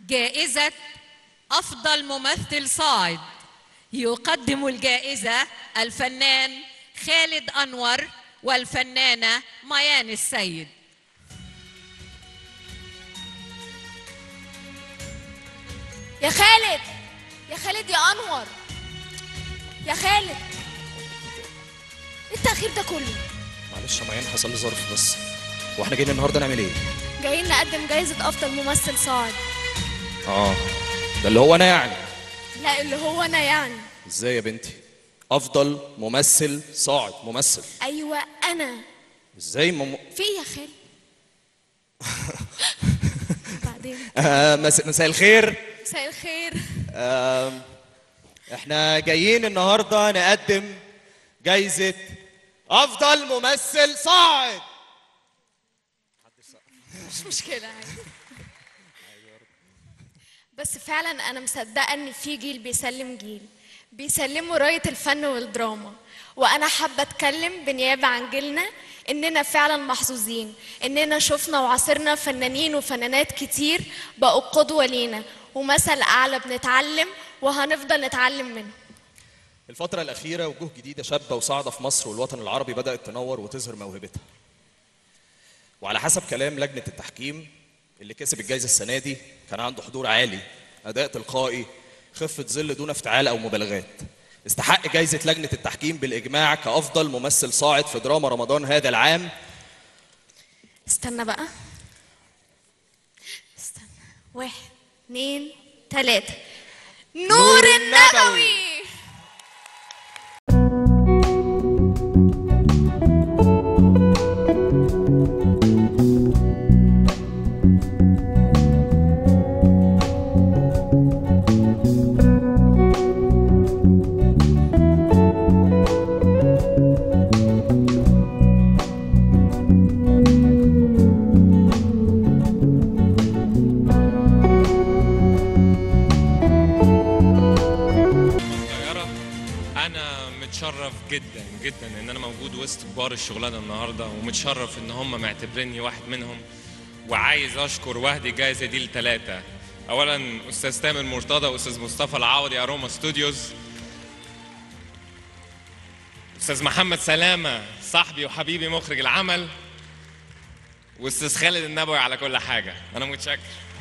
جائزة أفضل ممثل صاعد يقدم الجائزة الفنان خالد أنور والفنانة ميان السيد يا خالد يا خالد يا انور يا خالد إيه التاخير ده كله معلش يا ميان حصل لي ظرف بس واحنا جايين النهارده نعمل ايه؟ جايين نقدم جايزة أفضل ممثل صاعد اه ده اللي هو انا يعني لا اللي هو أنا يعني ازاي يا بنتي؟ افضل ممثل صاعد ممثل أيوة أنا ازاي مم... في إيه يا خالد بعدين آه مس... مساء الخير مساء الخير آه احنا جايين النهارده نقدم جايزة افضل ممثل صاعد مش مشكلة عادي بس فعلا أنا مصدقة إن في جيل بيسلم جيل بيسلموا راية الفن والدراما وأنا حابة أتكلم بنيابة عن جيلنا إننا فعلا محظوظين إننا شفنا وعاصرنا فنانين وفنانات كتير بقوا قدوة لينا ومثل أعلى بنتعلم وهنفضل نتعلم منه الفترة الأخيرة وجوه جديدة شابة وصاعدة في مصر والوطن العربي بدأت تنور وتظهر موهبتها. وعلى حسب كلام لجنة التحكيم اللي كسب الجائزة السنة دي كان عنده حضور عالي، أداء تلقائي، خفة ظل دون افتعال أو مبالغات. استحق جائزة لجنة التحكيم بالإجماع كأفضل ممثل صاعد في دراما رمضان هذا العام استنى بقى استنى واحد اتنين تلاتة نور النبوي صغيرة أنا متشرف جدا جدا إن أنا موجود وسط كبار الشغلانة النهاردة ومتشرف إن هم معتبريني واحد منهم وعايز أشكر وهدي الجايزة دي لثلاثة أولا أستاذ تامر مرتضى وأستاذ مصطفى العوضي أروما ستوديوز أستاذ محمد سلامة صاحبي وحبيبي مخرج العمل وأستاذ خالد النبوي على كل حاجة أنا متشكر